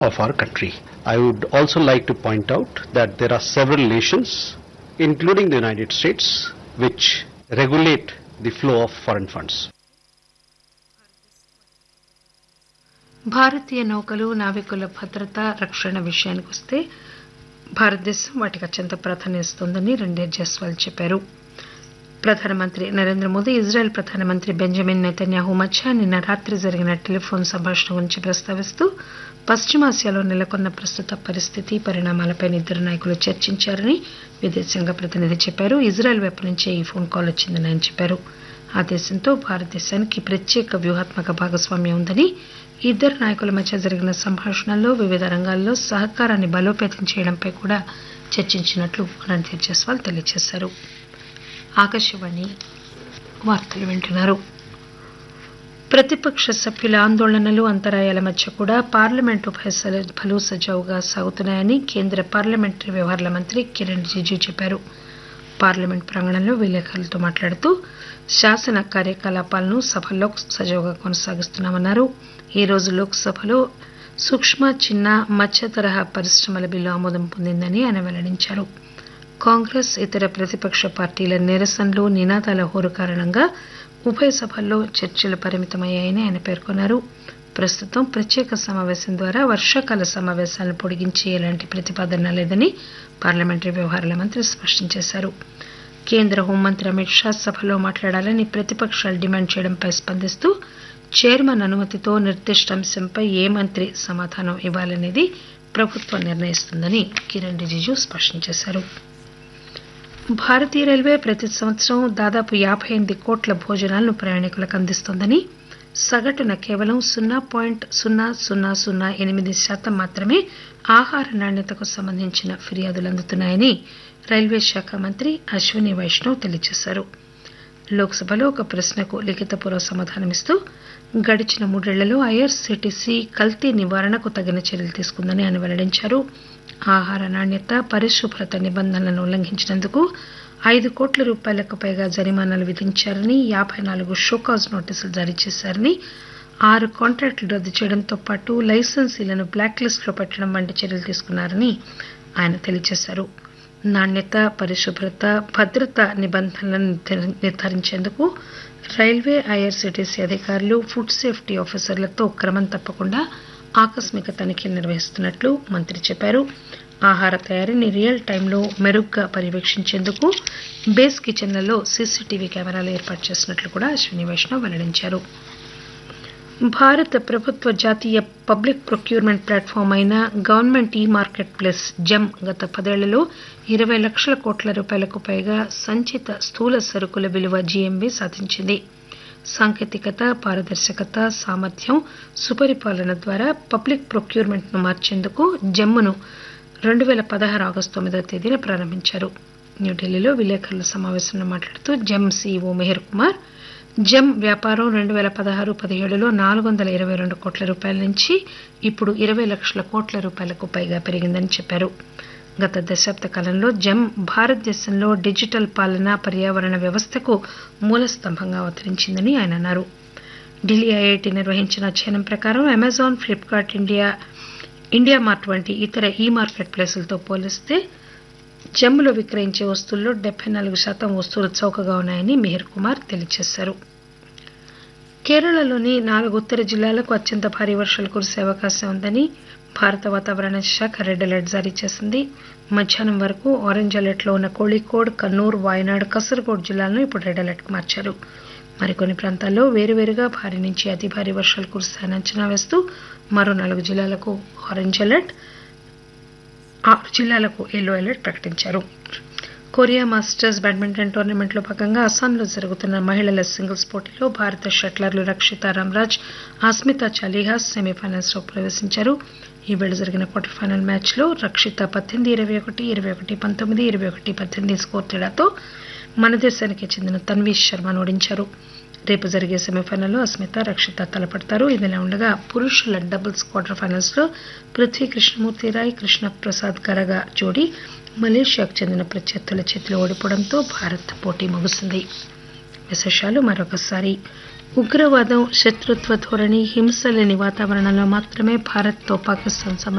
of our country. I would also like to point out that there are several nations, including the United States, which regulate the flow of foreign funds. భారతీయ నౌకలు నావికుల భద్రత రక్షణ విషయానికి వస్తే భారతదేశం వాటికి అత్యంత ప్రాధాన్యమిస్తోందని రణ్ధీర్ జైస్వాల్ చెప్పారు ప్రధానమంత్రి నరేంద్ర మోదీ ఇజ్రాయెల్ ప్రధానమంత్రి బెంజమిన్ నెతన్యాహు మధ్య నిన్న రాత్రి జరిగిన టెలిఫోన్ సంభాషణ గురించి ప్రస్తావిస్తూ పశ్చిమాసియాలో నెలకొన్న ప్రస్తుత పరిస్థితి పరిణామాలపై ఇద్దరు నాయకులు చర్చించారని విదేశాంగ ప్రతినిధి చెప్పారు ఇజ్రాయెల్ వైపు నుంచే ఈ ఫోన్ కాల్ వచ్చిందని ఆయన చెప్పారు ఆ దేశంతో భారతదేశానికి ప్రత్యేక వ్యూహాత్మక భాగస్వామ్యం ఉందని ఇద్దరు నాయకుల మధ్య జరిగిన సంభాషణల్లో వివిధ రంగాల్లో సహకారాన్ని బలోపేతం చేయడంపై కూడా చర్చించినట్లు రణ్ధీర్ జైస్వాల్ తెలియజేశారు ఆకాశవాణి వార్తలు వింటున్నారు ప్రతిపక్ష సభ్యుల ఆందోళనలు అంతరాయాల మధ్య కూడా పార్లమెంటు ఉభయసభలు సజావుగా సాగుతున్నాయని కేంద్ర పార్లమెంటరీ వ్యవహారాల మంత్రి కిరణ్ రిజిజు చెప్పారు పార్లమెంట్ ప్రాంగణంలో విలేకరులతో మాట్లాడుతూ శాసన కార్యకలాపాలను సభల్లో సజావుగా కొనసాగిస్తున్నామన్నారు ఈ రోజు లోక్సభలో సూక్ష్మ చిన్న మధ్య తరహా పరిశ్రమల బిల్లు ఆమోదం పొందిందని ఆయన వెల్లడించారు కాంగ్రెస్ ఇతర ప్రతిపక్ష పార్టీల నిరసనలు నినాదాల హోరు కారణంగా ఉభయ సభల్లో చర్చలు పరిమితమయ్యాయని ఆయన పేర్కొన్నారు ప్రస్తుతం ప్రత్యేక సమావేశం ద్వారా వర్షాకాల సమావేశాలను పొడిగించే ఎలాంటి ప్రతిపాదన లేదని పార్లమెంటరీ వ్యవహారాల మంత్రి స్పష్టం చేశారు కేంద్ర హోంమంత్రి అమిత్ షా సభలో మాట్లాడాలని ప్రతిపక్షాలు డిమాండ్ చేయడంపై స్పందిస్తూ చైర్మన్ అనుమతితో నిర్దిష్ట అంశంపై ఏ మంత్రి సమాధానం ఇవ్వాలనేది ప్రభుత్వం నిర్ణయిస్తుందని కిరణ్ రిజిజు స్పష్టం చేశారు భారతీయ రైల్వే ప్రతి సంవత్సరం దాదాపు యాభై ఎనిమిది కోట్ల భోజనాలను ప్రయాణికులకు అందిస్తోందని సగటున కేవలం సున్నా పాయింట్ సున్నా సున్నా సున్నా ఎనిమిది శాతం మాత్రమే ఆహార నాణ్యతకు సంబంధించిన ఫిర్యాదులు అందుతున్నాయని రైల్వే శాఖ మంత్రి అశ్విని వైష్ణవ్ తెలియజేశారు లోక్సభలో ఒక ప్రశ్నకు లిఖితపూర్వ సమాధానమిస్తూ గడిచిన మూడేళ్లలో ఐఆర్సీటీసీ కల్తీ నివారణకు తగిన చర్యలు తీసుకుందని ఆయన వెల్లడించారు ఆహార నాణ్యత పరిశుభ్రత నిబంధనలను ఉల్లంఘించినందుకు ఐదు కోట్ల రూపాయలకు పైగా జరిమానాలు విధించారని యాభై నాలుగు షోకాజ్ నోటీసులు జారీ చేశారని ఆరు కాంట్రాక్టులు రద్దు చేయడంతో పాటు లైసెన్సీలను బ్లాక్ లిస్టులో పెట్టడం వంటి చర్యలు తీసుకున్నారని ఆయన తెలియజేశారు నాణ్యత పరిశుభ్రత భద్రత నిబంధనలను నిర్ధారించేందుకు రైల్వే ఐఆర్సీటీసీ అధికారులు ఫుడ్ సేఫ్టీ ఆఫీసర్లతో క్రమం తప్పకుండా ఆకస్మిక తనిఖీలు నిర్వహిస్తున్నట్లు మంత్రి చెప్పారు ఆహార తయారీని రియల్ టైంలో మెరుగ్గా పర్యవేక్షించేందుకు బేస్ కిచెన్లలో సీసీటీవీ కెమెరాలు ఏర్పాటు చేసినట్లు కూడా అశ్విని వైష్ణవ్ వెల్లడించారు భారత ప్రభుత్వ జాతీయ పబ్లిక్ ప్రొక్యూర్మెంట్ ప్లాట్ఫామ్ అయిన government e market plus GeM గత పదేళ్లలో ఇరవై లక్షల కోట్ల రూపాయలకు పైగా సంచిత స్థూల సరుకుల విలువ జీఎంబీ సాధించింది సాంకేతికత పారదర్శకత సామర్థ్యం సుపరిపాలన ద్వారా పబ్లిక్ ప్రొక్యూర్మెంట్ను మార్చేందుకు జమ్మును రెండు వేల పదహారు ఆగస్టు తొమ్మిదవ తేదీన ప్రారంభించారు న్యూఢిల్లీలో విలేకరుల సమావేశంలో మాట్లాడుతూ GeM CEO Mehar Kumar GeM వ్యాపారం రెండు వేల పదహారు పదిహేడులో నాలుగు వందల ఇరవై రెండు కోట్ల రూపాయల నుంచి ఇప్పుడు ఇరవై లక్షల కోట్ల రూపాయలకు పైగా పెరిగిందని చెప్పారు గత దశాబ్ద కాలంలో జెమ్ భారతదేశంలో డిజిటల్ పాలన పర్యావరణ వ్యవస్థకు మూల స్తంభంగా అవతరించిందని ఆయన అన్నారు ఢిల్లీ ఐఐటి నిర్వహించిన అధ్యయనం ప్రకారం Amazon Flipkart India India Mart వంటి ఇతర ఈ మార్కెట్ ప్లేసులతో పోలిస్తే జమ్ములో విక్రయించే వస్తువుల్లో డెబ్బై నాలుగు శాతం వస్తువులు చౌకగా ఉన్నాయని మిహిర్ కుమార్ తెలియజేశారు కేరళలోని నాలుగు ఉత్తర జిల్లాలకు అత్యంత భారీ వర్షాలు కురిసే అవకాశం ఉందని భారత వాతావరణ శాఖ రెడ్ అలర్ట్ జారీ చేసింది మధ్యాహ్నం వరకు ఆరెంజ్ అలర్ట్లో ఉన్న కోళికోడ్ కన్నూర్ వాయనాడ్ కసరగోడ్ జిల్లాలను ఇప్పుడు రెడ్ అలర్ట్కు మార్చారు మరికొన్ని ప్రాంతాల్లో వేరువేరుగా భారీ నుంచి అతి భారీ వర్షాలు కురుస్తాయని అంచనా వేస్తూ మరో నాలుగు జిల్లాలకు ఆరెంజ్ అలర్ట్ ఆరు జిల్లాలకు ఎల్లో అలర్ట్ ప్రకటించారు కొరియా మాస్టర్స్ బ్యాడ్మింటన్ టోర్నమెంట్లో భాగంగా అస్సాంలో జరుగుతున్న మహిళల సింగిల్స్ పోటీలో భారత షట్లర్లు రక్షిత రామ్రాజ్ అస్మిత చాలీహా సెమీఫైనల్స్లో ప్రవేశించారు ఈ వేళ జరిగిన క్వార్టర్ ఫైనల్ మ్యాచ్లో రక్షిత పద్దెనిమిది ఇరవై ఒకటి ఇరవై ఒకటి పంతొమ్మిది ఇరవై ఒకటి పద్దెనిమిది స్కోర్ తేడాతో మన దేశానికి చెందిన తన్వీష్ శర్మను ఓడించారు రేపు జరిగే సెమీఫైనల్లో అస్మిత రక్షిత తలపడతారు ఇదిలా ఉండగా పురుషుల డబుల్స్ క్వార్టర్ ఫైనల్స్ లో పృథ్వీ కృష్ణమూర్తి రాయ్ కృష్ణ ప్రసాద్ కరగా జోడీ మలేషియాకు చెందిన ప్రత్యర్థుల చేతిలో ఓడిపోవడంతో భారత్ పోటీ ముగిసింది విశేషాలు మరొకసారి ఉగ్రవాదం శత్రుత్వ ధోరణి హింస లేని వాతావరణంలో మాత్రమే భారత్తో పాకిస్తాన్ సంబంధాలు